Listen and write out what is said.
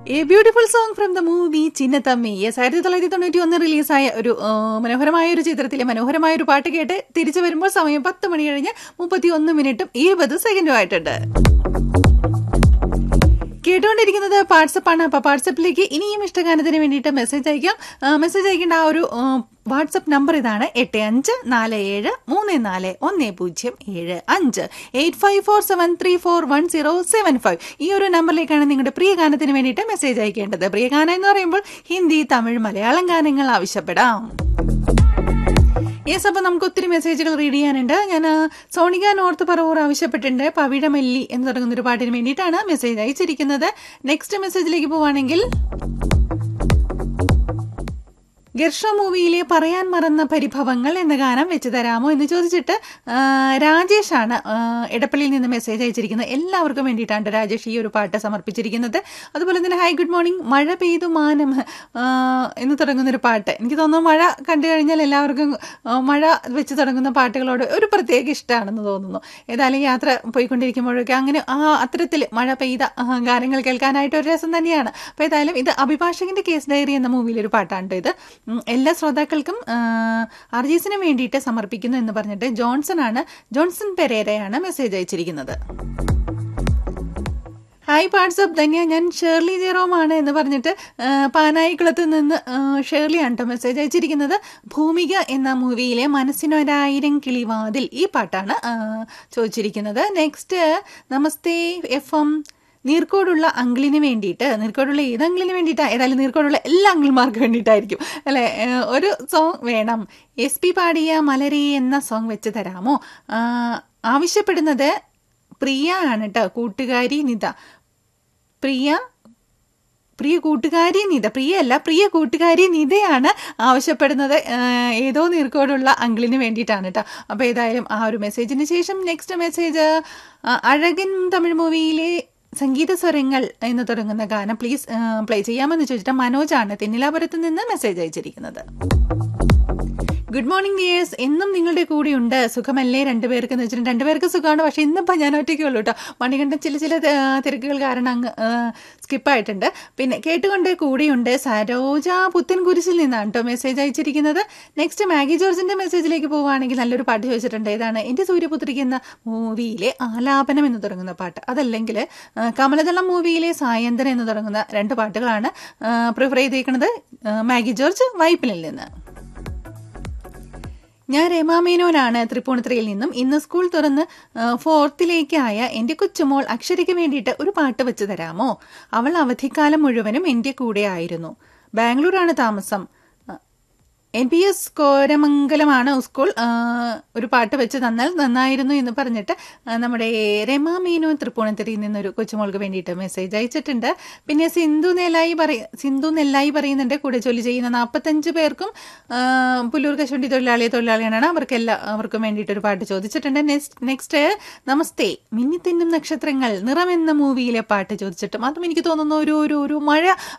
A beautiful song from the movie Chinnathambi yes ആയിരത്തി തൊള്ളായിരത്തി തൊണ്ണൂറ്റി ഒന്ന് റിലീസായ ഒരു ആ, മനോഹരമായ ഒരു ചിത്രത്തിലെ മനോഹരമായ ഒരു പാട്ട് കേട്ട് തിരിച്ചു വരുമ്പോൾ സമയം പത്ത് മണി കഴിഞ്ഞ് മുപ്പത്തി ഒന്ന് മിനിറ്റും ഇരുപത് സെക്കൻഡും ആയിട്ടുണ്ട് കേട്ടുകൊണ്ടിരിക്കുന്നത് വാട്സപ്പ് ആണ് അപ്പൊ വാട്സപ്പിലേക്ക് ഇനിയും ഇഷ്ടഗാനത്തിന് വേണ്ടിയിട്ട് മെസ്സേജ് അയക്കാം ആ, മെസ്സേജ് അയക്കേണ്ട ആ ഒരു ആ, വാട്സപ്പ് നമ്പർ ഇതാണ് എട്ട് അഞ്ച് നാല് ഏഴ് മൂന്ന് നാല് ഒന്ന് പൂജ്യം ഏഴ് അഞ്ച് eight five four seven three four one zero seven five ഈ ഒരു നമ്പറിലേക്കാണ് നിങ്ങളുടെ പ്രിയ ഗാനത്തിന് വേണ്ടിയിട്ട് മെസ്സേജ് അയക്കേണ്ടത് പ്രിയ ഗാനം എന്ന് പറയുമ്പോൾ ഹിന്ദി തമിഴ് മലയാളം ഗാനങ്ങൾ ആവശ്യപ്പെടാം യെസ് അപ്പോൾ നമുക്ക് ഒത്തിരി മെസ്സേജുകൾ റീഡ് ചെയ്യാനുണ്ട് ഞാൻ ആ, സോണിക നോർത്ത് പറവൂർ ആവശ്യപ്പെട്ടിട്ടുണ്ട് പവിഴമല്ലി എന്ന് തുടങ്ങുന്ന ഒരു പാട്ടിന് വേണ്ടിയിട്ടാണ് മെസ്സേജ് അയച്ചിരിക്കുന്നത് നെക്സ്റ്റ് മെസ്സേജിലേക്ക് പോവാണെങ്കിൽ ഗർഷ മൂവിയിലെ പറയാൻ മറന്ന പരിഭവങ്ങൾ എന്ന ഗാനം വെച്ച് തരാമോ എന്ന് ചോദിച്ചിട്ട് ആ, രാജേഷാണ് ആ, ഇടപ്പള്ളിയിൽ നിന്ന് മെസ്സേജ് അയച്ചിരിക്കുന്നത് എല്ലാവർക്കും വേണ്ടിയിട്ടാണ് രാജേഷ് ഈ ഒരു പാട്ട് സമർപ്പിച്ചിരിക്കുന്നത് അതുപോലെ തന്നെ ഹായ് ഗുഡ് മോർണിംഗ് മഴ പെയ്തു മാനം ആ, എന്ന് തുടങ്ങുന്ന ഒരു പാട്ട് എനിക്ക് തോന്നുന്നു മഴ കണ്ടു കഴിഞ്ഞാൽ എല്ലാവർക്കും ആ, മഴ വെച്ച് തുടങ്ങുന്ന പാട്ടുകളോട് ഒരു പ്രത്യേക ഇഷ്ടമാണെന്ന് തോന്നുന്നു ഏതായാലും യാത്ര പോയിക്കൊണ്ടിരിക്കുമ്പോഴൊക്കെ അങ്ങനെ ആ അത്തരത്തിൽ മഴ പെയ്ത ആ, ഗാനങ്ങൾ കേൾക്കാനായിട്ട് ഒരു രസം തന്നെയാണ് അപ്പോൾ ഏതായാലും ഇത് അഭിഭാഷകന്റെ കേസ് ഡയറി എന്ന മൂവിയിലൊരു പാട്ടാണ് ട്ടോ ഇത് ഉം, എല്ലാ ശ്രോതാക്കൾക്കും അർജീസിന് വേണ്ടിയിട്ട് സമർപ്പിക്കുന്നു എന്ന് പറഞ്ഞിട്ട് ജോൺസൺ ആണ് ജോൺസൺ പെരേരയാണ് മെസ്സേജ് അയച്ചിരിക്കുന്നത് ഹായ് വാട്സപ്പ് ധന്യ ഞാൻ ഷേർലി ജെറോമാണ് എന്ന് പറഞ്ഞിട്ട് ആ, പാനായിക്കുളത്ത് നിന്ന് ആ, ഷേർലിയാണ് കേട്ടോ മെസ്സേജ് അയച്ചിരിക്കുന്നത് ഭൂമിക എന്ന മൂവിയിലെ മനസ്സിനൊരായിരം കിളിവാതിൽ ഈ പാട്ടാണ് ആ, ചോദിച്ചിരിക്കുന്നത് നെക്സ്റ്റ് നമസ്തേ എഫ് എം നീർക്കോടുള്ള അങ്കിളിന് വേണ്ടിയിട്ട് നീർക്കോടുള്ള ഏത് അങ്കിളിന് വേണ്ടിയിട്ടാണ് ഏതായാലും നീർക്കോടുള്ള എല്ലാ അങ്കിൾമാർക്കും വേണ്ടിയിട്ടായിരിക്കും അല്ലെ ഏഹ് ഒരു സോങ് വേണം എസ് പി പാടിയ മലരെ എന്ന സോങ് വെച്ച് തരാമോ ആ, ആവശ്യപ്പെടുന്നത് പ്രിയ ആണ് കേട്ടോ കൂട്ടുകാരി നിത പ്രിയ പ്രിയ കൂട്ടുകാരി നിത പ്രിയല്ല പ്രിയ കൂട്ടുകാരി നിതയാണ് ആവശ്യപ്പെടുന്നത് ആ, ഏതോ നീർക്കോടുള്ള അങ്കിളിന് വേണ്ടിയിട്ടാണ് കേട്ടോ അപ്പോൾ ഏതായാലും ആ ഒരു മെസ്സേജിന് ശേഷം നെക്സ്റ്റ് മെസ്സേജ് അഴകൻ തമിഴ് മൂവിയിലെ സംഗീത സ്വരങ്ങൾ എന്ന് തുടങ്ങുന്ന ഗാനം പ്ലീസ് പ്ലേ ചെയ്യാമെന്ന് ചോദിച്ചിട്ട് മനോജാണ് തെന്നിലാപുരത്ത് നിന്ന് മെസ്സേജ് അയച്ചിരിക്കുന്നത് ഗുഡ് മോർണിംഗ് ഡിയേഴ്സ് എന്നും നിങ്ങളുടെ കൂടെയുണ്ട് സുഖമല്ലേ രണ്ടുപേർക്ക് എന്ന് വെച്ചിട്ട് രണ്ടുപേർക്ക് സുഖമാണ് പക്ഷെ ഇന്നിപ്പോൾ ഞാൻ ഒറ്റയ്ക്കേ ഉള്ളൂ കേട്ടോ മണികണ്ഠൻ ചില ചില ആ, തിരക്കുകൾ കാരണം അങ്ങ് സ്കിപ്പായിട്ടുണ്ട് പിന്നെ കേട്ടുകൊണ്ട് കൂടെയുണ്ട് സരോജ പുത്തൻകുരിശിൽ നിന്നാണ് കേട്ടോ മെസ്സേജ് അയച്ചിരിക്കുന്നത് നെക്സ്റ്റ് മാഗി ജോർജിന്റെ മെസ്സേജിലേക്ക് പോവുകയാണെങ്കിൽ നല്ലൊരു പാട്ട് ചോദിച്ചിട്ടുണ്ട് ഏതാണ് എൻ്റെ സൂര്യപുത്രിക്ക് എന്ന മൂവിയിലെ ആലാപനം എന്ന് തുടങ്ങുന്ന പാട്ട് അതല്ലെങ്കിൽ ആ, കമലദളം മൂവിയിലെ സായന്തനം എന്ന് തുടങ്ങുന്ന രണ്ട് പാട്ടുകളാണ് പ്രിഫർ ചെയ്തേക്കുന്നത് ആ, മാഗി ജോർജ് വൈപ്പിനിൽ നിന്ന് ഞാൻ രമാമേനോനാണ് തൃപ്പൂണിത്തുറയിൽ നിന്നും ഇന്ന് സ്കൂൾ തുറന്ന് ആ, ഫോർത്തിലേക്കായ എൻ്റെ കൊച്ചുമോൾ അക്ഷരയ്ക്ക് വേണ്ടിയിട്ട് ഒരു പാട്ട് വെച്ച് തരാമോ അവൾ അവധിക്കാലം മുഴുവനും എൻ്റെ കൂടെ ആയിരുന്നു ബാംഗ്ലൂരാണ് താമസം എൻ പി എസ് കോരമംഗലമാണ് സ്കൂൾ ആ, ഒരു പാട്ട് വെച്ച് തന്നാൽ നന്നായിരുന്നു എന്ന് പറഞ്ഞിട്ട് ആ, നമ്മുടെ രമ മീനു തൃപ്പൂണിത്തുറയിൽ നിന്നൊരു കൊച്ചുമോൾക്ക് വേണ്ടിയിട്ട് മെസ്സേജ് അയച്ചിട്ടുണ്ട് പിന്നെ സിന്ധു നെല്ലായി പറയ സിന്ധു നെല്ലായി പറയുന്നുണ്ട് കൂടെ ജോലി ചെയ്യുന്ന നാൽപ്പത്തഞ്ച് പേർക്കും ആ, പുല്ലൂർ കശുവണ്ടി തൊഴിലാളി തൊഴിലാളിയാണ് അവർക്കെല്ലാം അവർക്കും വേണ്ടിയിട്ട് ഒരു പാട്ട് ചോദിച്ചിട്ടുണ്ട് നെക്സ്റ്റ് നമസ്തേ മിന്നിത്തിന്നും നക്ഷത്രങ്ങൾ നിറമെന്ന മൂവിയിലെ പാട്ട് ചോദിച്ചിട്ടും അതും എനിക്ക് തോന്നുന്നു ഒരു ഒരു ഒരു മഴ